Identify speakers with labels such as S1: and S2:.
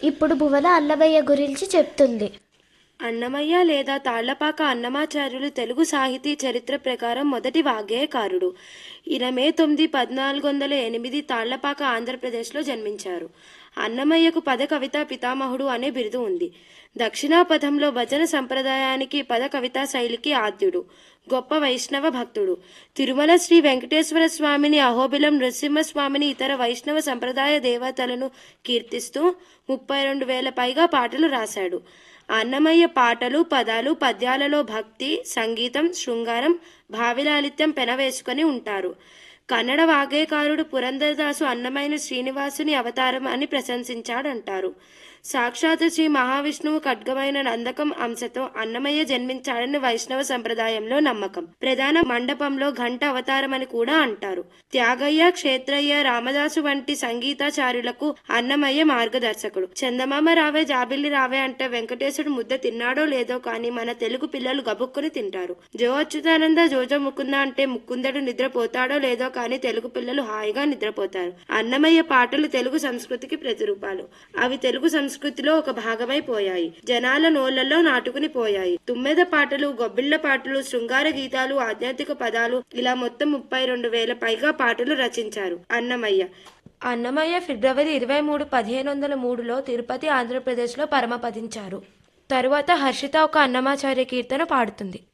S1: ఇప్పుడు భువన అన్నమయ్య గురించి చెప్తుంది
S2: అన్నమయ్య లేదా తాళ్లపాక అన్నమాచార్యులు తెలుగు సాహితీ చరిత్ర ప్రకారం మొదటి వాగ్గేయకారుడు ఈయన మే తొమ్మిది పద్నాలుగు వందల ఎనిమిది తాళ్లపాక ఆంధ్రప్రదేశ్లో జన్మించారు అన్నమయ్యకు పద కవితా పితామహుడు అనే బిరుదు ఉంది దక్షిణాపథంలో భజన సంప్రదాయానికి పద కవితా శైలికి ఆద్యుడు గొప్ప వైష్ణవ భక్తుడు తిరుమల శ్రీ వెంకటేశ్వర స్వామిని అహోబిలం నృసింహస్వామిని ఇతర వైష్ణవ సంప్రదాయ దేవతలను కీర్తిస్తూ ముప్పై రెండు వేల పైగా పాటలు రాశాడు అన్నమయ్య పాటలు పదాలు పద్యాలలో భక్తి సంగీతం శృంగారం భావిలాలిత్యం పెనవేసుకొని ఉంటారు కన్నడ వాగ్గేయకారుడు పురంధరదాసు అన్నమైన శ్రీనివాసుని అవతారం అని ప్రశంసించాడంటారు సాక్షాత్ శ్రీ మహావిష్ణువు ఖడ్గమైన నందకం అంశతో అన్నమయ్య జన్మించాడని వైష్ణవ సంప్రదాయంలో నమ్మకం ప్రధాన మండపంలో ఘంట అవతారం అని కూడా అంటారు త్యాగయ్య క్షేత్రయ్య రామదాసు వంటి సంగీతాచార్యులకు అన్నమయ్య మార్గదర్శకుడు చందమామ రావే జాబిల్లి రావే అంటే వెంకటేశుడు ముద్ద తిన్నాడో లేదో కానీ మన తెలుగు పిల్లలు గబుక్కుని తింటారు జో అచ్యుతానంద జోజో ముకుంద అంటే ముకుందడు నిద్రపోతాడో లేదో కానీ తెలుగు పిల్లలు హాయిగా నిద్రపోతారు అన్నమయ్య పాటలు తెలుగు సంస్కృతికి ప్రతిరూపాలు అవి తెలుగు సంస్కృతిలో ఒక భాగమైపోయాయి జనాల నోళ్లలో నాటుకుని పోయాయి తుమ్మెద పాటలు గొబ్బిళ్ల పాటలు శృంగార గీతాలు ఆధ్యాత్మిక పదాలు ఇలా మొత్తం ముప్పై రెండు వేల పైగా పాటలు రచించారు అన్నమయ్య అన్నమయ్య ఫిబ్రవరి ఇరవై మూడు పదిహేను వందల మూడులో తిరుపతి ఆంధ్రప్రదేశ్లో పరమపదించారు తరువాత హర్షిత ఒక అన్నమాచార్య కీర్తన పాడుతుంది